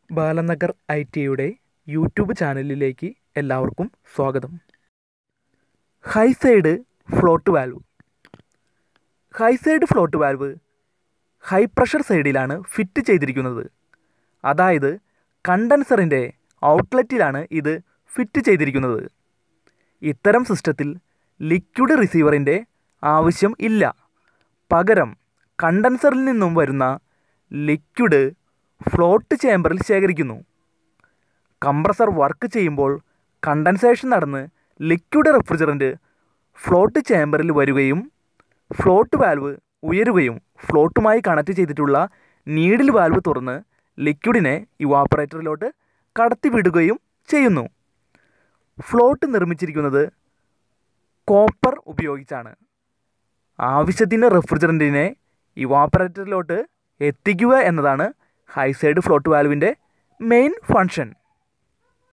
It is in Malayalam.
ബാലനഗർ ഐ ടിയുടെ യൂട്യൂബ് ചാനലിലേക്ക് എല്ലാവർക്കും സ്വാഗതം high side float valve high side float valve high pressure സൈഡിലാണ് ഫിറ്റ് ചെയ്തിരിക്കുന്നത് അതായത് കണ്ടൻസറിൻ്റെ ഔട്ട്ലെറ്റിലാണ് ഇത് ഫിറ്റ് ചെയ്തിരിക്കുന്നത് ഇത്തരം സിസ്റ്റത്തിൽ ലിക്വിഡ് റിസീവറിൻ്റെ ആവശ്യം ഇല്ല പകരം കണ്ടൻസറിൽ നിന്നും വരുന്ന ലിക്വിഡ് ഫ്ലോട്ട് ചേമ്പറിൽ ശേഖരിക്കുന്നു കംപ്രസർ വർക്ക് ചെയ്യുമ്പോൾ കണ്ടൻസേഷൻ നടന്ന് ലിക്വിഡ് റെഫ്രിജറൻറ്റ് ഫ്ലോട്ട് ചേമ്പറിൽ വരികയും ഫ്ലോട്ട് വാൽവ് ഉയരുകയും ഫ്ലോട്ടുമായി കണക്ട് ചെയ്തിട്ടുള്ള നീഡിൽ വാൽവ് തുറന്ന് ലിക്വിഡിനെ ഇവാപ്പറേറ്ററിലോട്ട് കടത്തിവിടുകയും ചെയ്യുന്നു ഫ്ലോട്ട് നിർമ്മിച്ചിരിക്കുന്നത് കോപ്പർ ഉപയോഗിച്ചാണ് ആവശ്യത്തിന് റെഫ്രിജറൻറ്റിനെ ഇവാപ്പറേറ്ററിലോട്ട് എത്തിക്കുക എന്നതാണ് ഹൈസൈഡ് ഫ്ലോട്ട് വാൽവിൻ്റെ മെയിൻ ഫങ്ഷൻ